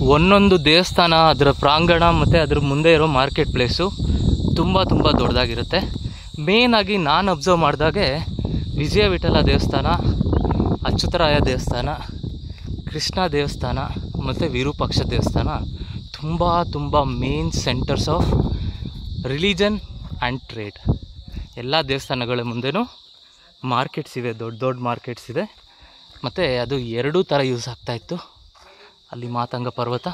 ಒಂದೊಂದು ದೇವಸ್ಥಾನ ಅದರ ಪ್ರಾಂಗಣ ಮತ್ತು ಅದ್ರ ಮುಂದೆ ಇರೋ ಮಾರ್ಕೆಟ್ ಪ್ಲೇಸು ತುಂಬ ತುಂಬ ದೊಡ್ಡದಾಗಿರುತ್ತೆ ಮೇಯ್ನಾಗಿ ನಾನು ಅಬ್ಸರ್ವ್ ಮಾಡಿದಾಗೆ ವಿಜಯ ವಿಠಲ ದೇವಸ್ಥಾನ ಅಚ್ಯುತರಾಯ ದೇವಸ್ಥಾನ ಕೃಷ್ಣ ದೇವಸ್ಥಾನ ಮತ್ತು ವಿರೂಪಾಕ್ಷ ದೇವಸ್ಥಾನ ತುಂಬ ತುಂಬ main centres of religion and trade ಎಲ್ಲ ದೇವಸ್ಥಾನಗಳ ಮುಂದೆನೂ ಮಾರ್ಕೆಟ್ಸ್ ಇವೆ ದೊಡ್ಡ ದೊಡ್ಡ ಮಾರ್ಕೆಟ್ಸ್ ಇದೆ ಮತ್ತು ಅದು ಎರಡೂ ಥರ ಯೂಸ್ ಆಗ್ತಾಯಿತ್ತು ಅಲ್ಲಿ ಮಾತಂಗ ಪರ್ವತ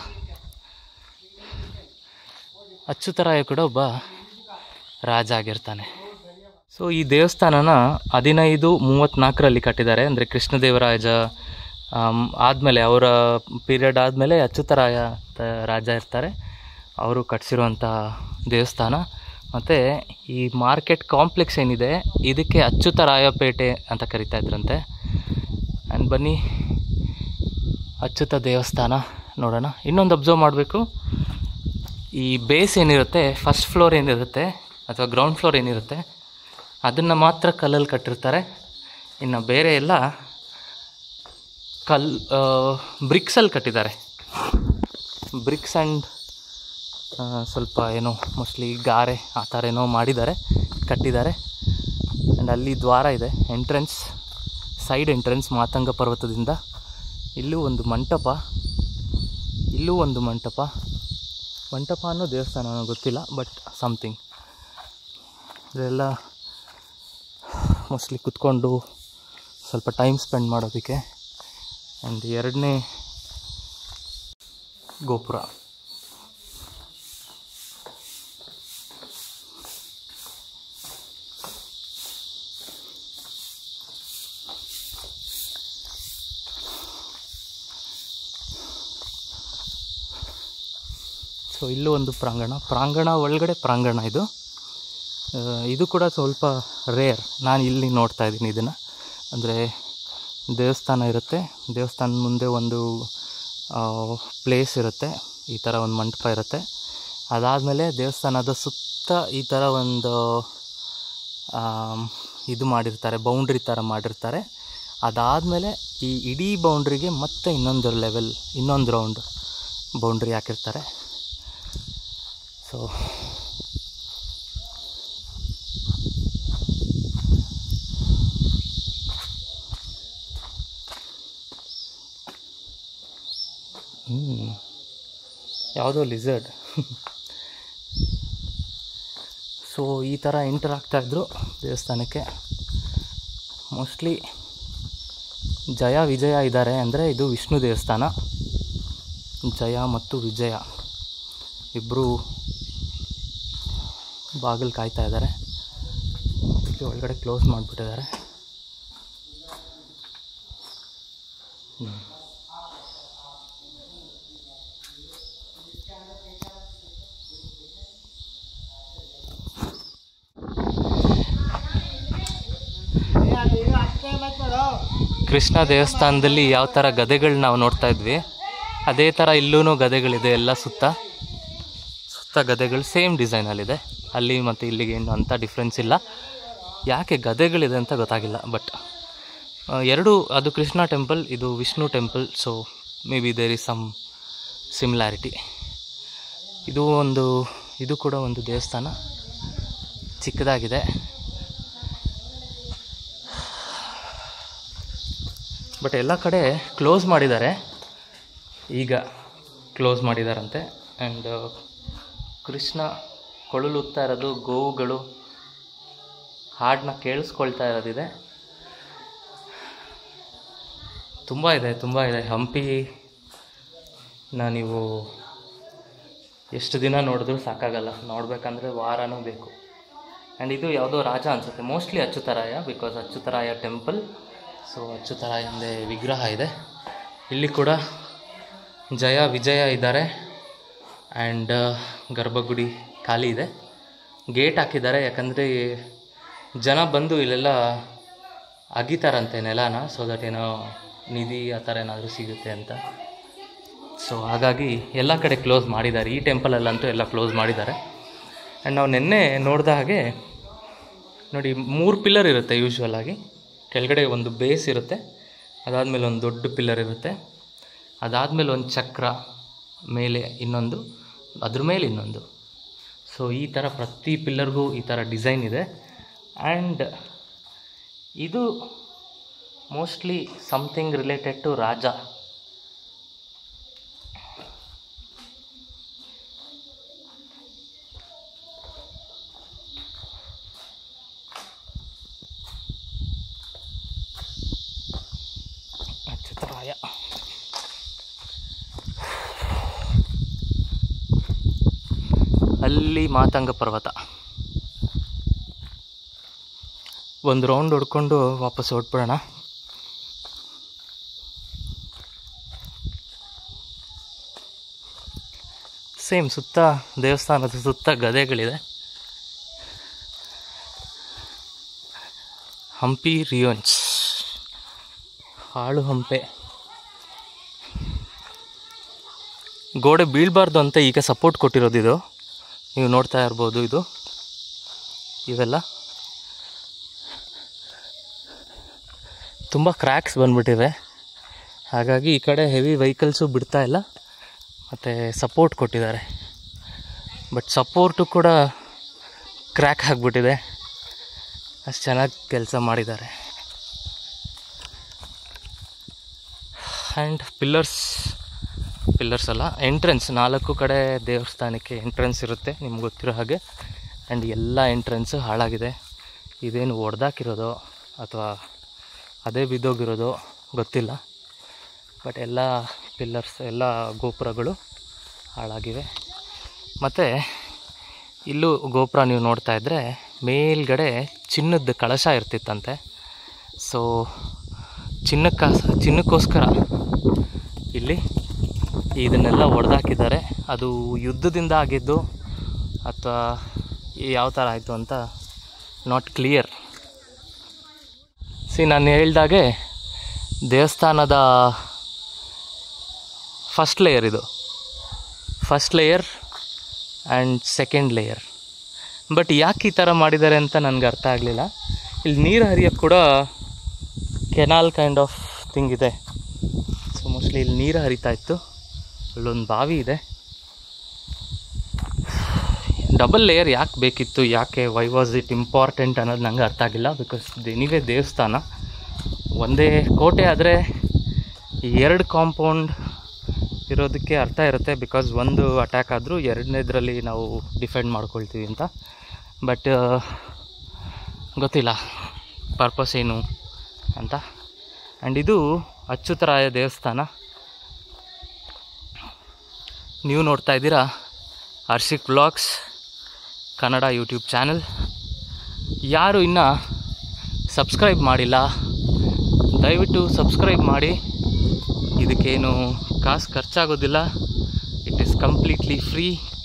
ಅಚ್ಯುತರಾಯ ಕೂಡ ಒಬ್ಬ ರಾಜ ಆಗಿರ್ತಾನೆ ಸೊ ಈ ದೇವಸ್ಥಾನನ ಹದಿನೈದು ಮೂವತ್ತ್ನಾಲ್ಕರಲ್ಲಿ ಕಟ್ಟಿದ್ದಾರೆ ಅಂದರೆ ಕೃಷ್ಣದೇವರಾಜ ಆದಮೇಲೆ ಅವರ ಪೀರಿಯಡ್ ಆದಮೇಲೆ ಅಚ್ಯುತರಾಯ ಅಂತ ರಾಜ ಇರ್ತಾರೆ ಅವರು ಕಟ್ಸಿರುವಂಥ ದೇವಸ್ಥಾನ ಮತ್ತು ಈ ಮಾರ್ಕೆಟ್ ಕಾಂಪ್ಲೆಕ್ಸ್ ಏನಿದೆ ಇದಕ್ಕೆ ಅಚ್ಯುತರಾಯಪೇಟೆ ಅಂತ ಕರಿತಾ ಇದ್ರಂತೆ ಆ್ಯಂಡ್ ಬನ್ನಿ ಅಚ್ಯುತ ದೇವಸ್ಥಾನ ನೋಡೋಣ ಇನ್ನೊಂದು ಅಬ್ಸರ್ವ್ ಮಾಡಬೇಕು ಈ ಬೇಸ್ ಏನಿರುತ್ತೆ ಫಸ್ಟ್ ಫ್ಲೋರ್ ಏನಿರುತ್ತೆ ಅಥವಾ ಗ್ರೌಂಡ್ ಫ್ಲೋರ್ ಏನಿರುತ್ತೆ ಅದನ್ನು ಮಾತ್ರ ಕಲ್ಲಲ್ಲಿ ಕಟ್ಟಿರ್ತಾರೆ ಇನ್ನು ಬೇರೆ ಎಲ್ಲ ಕಲ್ ಬ್ರಿಕ್ಸಲ್ಲಿ ಕಟ್ಟಿದ್ದಾರೆ ಬ್ರಿಕ್ಸ್ ಆ್ಯಂಡ್ ಸ್ವಲ್ಪ ಏನೋ ಮೋಸ್ಟ್ಲಿ ಗಾರೆ ಆ ಥರ ಏನೋ ಮಾಡಿದ್ದಾರೆ ಕಟ್ಟಿದ್ದಾರೆ ಆ್ಯಂಡ್ ಅಲ್ಲಿ ದ್ವಾರ ಇದೆ ಎಂಟ್ರೆನ್ಸ್ ಸೈಡ್ ಎಂಟ್ರೆನ್ಸ್ ಮಾತಂಗ ಪರ್ವತದಿಂದ ಇಲ್ಲೂ ಒಂದು ಮಂಟಪ ಇಲ್ಲೂ ಒಂದು ಮಂಟಪ ಮಂಟಪ ಅನ್ನೋ ದೇವಸ್ಥಾನ ನನಗೆ ಗೊತ್ತಿಲ್ಲ ಬಟ್ ಸಮಥಿಂಗ್ ಇದೆಲ್ಲ ಮೋಸ್ಟ್ಲಿ ಕುತ್ಕೊಂಡು ಸ್ವಲ್ಪ ಟೈಮ್ ಸ್ಪೆಂಡ್ ಮಾಡೋದಕ್ಕೆ ಆ್ಯಂಡ್ ಎರಡನೇ ಗೋಪುರ ಸೊ ಇಲ್ಲೂ ಒಂದು ಪ್ರಾಂಗಣ ಪ್ರಾಂಗಣ ಒಳಗಡೆ ಪ್ರಾಂಗಣ ಇದು ಆ, ಇದು ಕೂಡ ಸ್ವಲ್ಪ ರೇರ್ ನಾನು ಇಲ್ಲಿ ನೋಡ್ತಾ ಇದ್ದೀನಿ ಇದನ್ನು ಅಂದರೆ ದೇವಸ್ಥಾನ ಇರುತ್ತೆ ದೇವಸ್ಥಾನದ ಮುಂದೆ ಒಂದು ಪ್ಲೇಸ್ ಇರುತ್ತೆ ಈ ಥರ ಒಂದು ಮಂಟಪ ಇರುತ್ತೆ ಅದಾದಮೇಲೆ ದೇವಸ್ಥಾನದ ಸುತ್ತ ಈ ಥರ ಒಂದು ಆಮ್, ಇದು ಮಾಡಿರ್ತಾರೆ ಬೌಂಡ್ರಿ ಥರ ಮಾಡಿರ್ತಾರೆ ಅದಾದಮೇಲೆ ಈ ಇಡೀ ಬೌಂಡ್ರಿಗೆ ಮತ್ತೆ ಇನ್ನೊಂದು ಲೆವೆಲ್ ಇನ್ನೊಂದು ರೌಂಡ್ ಬೌಂಡ್ರಿ ಹಾಕಿರ್ತಾರೆ ಸೊ ಹ್ಞೂ ಯಾವುದೋ ಲಿಸರ್ಡ್ ಸೊ ಈ ಥರ ಎಂಟರ್ ಆಗ್ತಾಯಿದ್ರು ದೇವಸ್ಥಾನಕ್ಕೆ ಮೋಸ್ಟ್ಲಿ ಜಯ ವಿಜಯ ಇದ್ದಾರೆ ಅಂದರೆ ಇದು ವಿಷ್ಣು ದೇವಸ್ಥಾನ ಜಯ ಮತ್ತು ವಿಜಯ ಇಬ್ಬರು ಬಾಗಿಲು ಕಾಯ್ತಾ ಇದ್ದಾರೆ ಅದಕ್ಕೆ ಒಳಗಡೆ ಕ್ಲೋಸ್ ಮಾಡಿಬಿಟ್ಟಿದ್ದಾರೆ ಕೃಷ್ಣ ದೇವಸ್ಥಾನದಲ್ಲಿ ಯಾವ ಥರ ಗದೆಗಳು ನಾವು ನೋಡ್ತಾ ಇದ್ವಿ ಅದೇ ಥರ ಇಲ್ಲೂ ಗದೆಗಳಿದೆ ಎಲ್ಲ ಸುತ್ತ ಸುತ್ತ ಗದೆಗಳು ಸೇಮ್ ಡಿಸೈನಲ್ಲಿದೆ ಅಲ್ಲಿ ಮತ್ತು ಇಲ್ಲಿಗೆ ಏನು ಅಂಥ ಡಿಫ್ರೆನ್ಸ್ ಇಲ್ಲ ಯಾಕೆ ಗದೆಗಳಿದೆ ಅಂತ ಗೊತ್ತಾಗಿಲ್ಲ ಬಟ್ ಎರಡು ಅದು ಕೃಷ್ಣ ಟೆಂಪಲ್ ಇದು Vishnu temple so may be there is some similarity ಇದು ಒಂದು ಇದು ಕೂಡ ಒಂದು ದೇವಸ್ಥಾನ ಚಿಕ್ಕದಾಗಿದೆ ಬಟ್ ಎಲ್ಲ ಕಡೆ ಕ್ಲೋಸ್ ಮಾಡಿದ್ದಾರೆ ಈಗ ಕ್ಲೋಸ್ ಮಾಡಿದಾರಂತೆ ಆ್ಯಂಡ್ ಕೃಷ್ಣ ಕೊಳಲುತ್ತಾ ಇರೋದು ಗೋವುಗಳು ಹಾಡನ್ನ ಕೇಳಿಸ್ಕೊಳ್ತಾ ಇರೋದಿದೆ ತುಂಬ ಇದೆ ತುಂಬ ಇದೆ ಹಂಪಿ ನಾ ನೀವು ಎಷ್ಟು ದಿನ ನೋಡಿದ್ರೂ ಸಾಕಾಗಲ್ಲ ನೋಡಬೇಕಂದ್ರೆ ವಾರನೂ ಬೇಕು ಆ್ಯಂಡ್ ಇದು ಯಾವುದೋ ರಾಜ ಅನಿಸುತ್ತೆ mostly Achyutaraya because Achyutaraya temple so ಅಚ್ಯುತರಾಯಂದೇ ವಿಗ್ರಹ ಇದೆ ಇಲ್ಲಿ ಕೂಡ ಜಯ ವಿಜಯ ಇದ್ದಾರೆ ಆ್ಯಂಡ್ ಗರ್ಭಗುಡಿ ಖಾಲಿ ಇದೆ ಗೇಟ್ ಹಾಕಿದ್ದಾರೆ ಯಾಕಂದರೆ ಜನ ಬಂದು ಇಲ್ಲೆಲ್ಲ ಅಗಿತಾರಂತೆ ನೆಲನ ಸೊ ದಟ್ ಏನೋ ನಿಧಿ ಆ ಥರ ಏನಾದರೂ ಸಿಗುತ್ತೆ ಅಂತ ಸೊ ಹಾಗಾಗಿ ಎಲ್ಲ ಕಡೆ ಕ್ಲೋಸ್ ಮಾಡಿದ್ದಾರೆ ಈ ಟೆಂಪಲಲ್ಲಂತೂ ಎಲ್ಲ ಕ್ಲೋಸ್ ಮಾಡಿದ್ದಾರೆ ಆ್ಯಂಡ್ ನಾವು ನಿನ್ನೆ ನೋಡಿದ ಹಾಗೆ ನೋಡಿ ಮೂರು ಪಿಲ್ಲರ್ ಇರುತ್ತೆ ಯೂಶ್ವಲ್ ಆಗಿ ಕೆಳಗಡೆ ಒಂದು ಬೇಸ್ ಇರುತ್ತೆ ಅದಾದಮೇಲೆ ಒಂದು ದೊಡ್ಡ ಪಿಲ್ಲರ್ ಇರುತ್ತೆ ಅದಾದಮೇಲೆ ಒಂದು ಚಕ್ರ ಮೇಲೆ ಇನ್ನೊಂದು ಅದ್ರ ಮೇಲೆ ಇನ್ನೊಂದು ಸೊ ಈ ಥರ ಪ್ರತಿ ಪಿಲ್ಲರ್ಗೂ ಈ ಥರ ಡಿಸೈನ್ ಇದೆ ಆ್ಯಂಡ್ ಇದು mostly something related to raja Achyutaraya ಅಲ್ಲಿ ಮಾತಂಗ ಪರ್ವತ ಒಂದು ರೌಂಡ್ ಹೊಡ್ಕೊಂಡು ವಾಪಸ್ ಹೊಟ್ಬಿಡೋಣ ಸೇಮ್ ಸುತ್ತ ದೇವಸ್ಥಾನದ ಸುತ್ತ ಗದೆಗಳಿದೆ ಹಂಪಿ ರಿಯೋನ್ಸ್ ಹಾಳು ಹಂಪೆ ಗೋಡೆ ಬೀಳಬಾರ್ದು ಅಂತ ಈಗ ಸಪೋರ್ಟ್ ಕೊಟ್ಟಿರೋದು ಇದು ನೀವು ನೋಡ್ತಾ ಇರ್ಬೋದು ಇದು ಇವೆಲ್ಲ ತುಂಬ ಕ್ರ್ಯಾಕ್ಸ್ ಬಂದ್ಬಿಟ್ಟಿವೆ ಹಾಗಾಗಿ ಈ ಕಡೆ ಹೆವಿ ವೆಹಿಕಲ್ಸು ಬಿಡ್ತಾ ಇಲ್ಲ ಮತ್ತು ಸಪೋರ್ಟ್ ಕೊಟ್ಟಿದ್ದಾರೆ ಬಟ್ ಸಪೋರ್ಟು ಕೂಡ ಕ್ರ್ಯಾಕ್ ಆಗಿಬಿಟ್ಟಿದೆ ಅಷ್ಟು ಚೆನ್ನಾಗಿ ಕೆಲಸ ಮಾಡಿದ್ದಾರೆ ಆ್ಯಂಡ್ ಪಿಲ್ಲರ್ಸ್ ಪಿಲ್ಲರ್ಸ್ ಅಲ್ಲ ಎಂಟ್ರೆನ್ಸ್ ನಾಲ್ಕು ಕಡೆ ದೇವಸ್ಥಾನಕ್ಕೆ ಎಂಟ್ರೆನ್ಸ್ ಇರುತ್ತೆ ನಿಮ್ಗೆ ಗೊತ್ತಿರೋ ಹಾಗೆ ಆ್ಯಂಡ್ ಎಲ್ಲ ಎಂಟ್ರೆನ್ಸು ಹಾಳಾಗಿದೆ ಇದೇನು ಒಡೆದಾಕಿರೋದು ಅಥವಾ ಅದೇ ಬಿದ್ದೋಗಿರೋದು ಗೊತ್ತಿಲ್ಲ ಬಟ್ ಎಲ್ಲ ಪಿಲ್ಲರ್ಸ್ ಎಲ್ಲ ಗೋಪುರಗಳು ಹಾಳಾಗಿವೆ ಮತ್ತು ಇಲ್ಲೂ ಗೋಪುರ ನೀವು ನೋಡ್ತಾ ಇದ್ದರೆ ಮೇಲ್ಗಡೆ ಚಿನ್ನದ ಕಳಶ ಇರ್ತಿತ್ತಂತೆ ಸೊ ಚಿನ್ನಕ್ಕ ಚಿನ್ನಕ್ಕೋಸ್ಕರ ಇಲ್ಲಿ ಇದನ್ನೆಲ್ಲ ಒಡೆದಾಕಿದ್ದಾರೆ ಅದು ಯುದ್ಧದಿಂದ ಆಗಿದ್ದು ಅಥವಾ ಯಾವ ಥರ ಆಯಿತು ಅಂತ ನಾಟ್ ಕ್ಲಿಯರ್ ಸಿ ನಾನು ಹೇಳ್ದಾಗೆ ದೇವಸ್ಥಾನದ ಫಸ್ಟ್ ಲೇಯರ್ ಇದು first layer and second layer but ಯಾಕೆ ಈ ಥರ ಮಾಡಿದ್ದಾರೆ ಅಂತ ನನಗೆ ಅರ್ಥ ಆಗಲಿಲ್ಲ ಇಲ್ಲಿ ನೀರು ಹರಿಯೋಕ್ಕೆ ಕೂಡ ಕೆನಾಲ್ ಕೈಂಡ್ ಆಫ್ ಥಿಂಗ್ ಇದೆ ಸೊ ಮೋಸ್ಟ್ಲಿ ಇಲ್ಲಿ ನೀರು ಹರಿತಾ ಇತ್ತು ಅಲ್ಲೊಂದು ಬಾವಿ ಇದೆ ಡಬಲ್ ಲೇಯರ್ ಯಾಕೆ ಬೇಕಿತ್ತು ಯಾಕೆ ವೈ ವಾಸ್ ಇಟ್ ಇಂಪಾರ್ಟೆಂಟ್ ಅನ್ನೋದು ನಂಗೆ ಅರ್ಥ ಆಗಿಲ್ಲ ಬಿಕಾಸ್ ಎನಿವೇ ದೇವಸ್ಥಾನ ಒಂದೇ ಕೋಟೆ ಆದರೆ ಎರಡು ಕಾಂಪೌಂಡ್ ಇರೋದಕ್ಕೆ ಅರ್ಥ ಇರುತ್ತೆ ಬಿಕಾಸ್ ಒಂದು ಅಟ್ಯಾಕ್ ಆದರೂ ಎರಡನೇದ್ರಲ್ಲಿ ನಾವು ಡಿಫೆಂಡ್ ಮಾಡ್ಕೊಳ್ತೀವಿ ಅಂತ ಬಟ್ ಗೊತ್ತಿಲ್ಲ ಪರ್ಪಸ್ ಏನು ಅಂತ ಆ್ಯಂಡ್ ಇದು ಅಚ್ಯುತರಾಯ ದೇವಸ್ಥಾನ ನೀವು ನೋಡ್ತಾ ಇದ್ದೀರಾ Harshik blogs Kannada YouTube channel ಯಾರು ಇನ್ನೂ ಸಬ್ಸ್ಕ್ರೈಬ್ ಮಾಡಿಲ್ಲ ದಯವಿಟ್ಟು ಸಬ್ಸ್ಕ್ರೈಬ್ ಮಾಡಿ ಇದಕ್ಕೇನು ಕಾಸು ಖರ್ಚಾಗೋದಿಲ್ಲ ಇಟ್ ಈಸ್ ಕಂಪ್ಲೀಟ್ಲಿ ಫ್ರೀ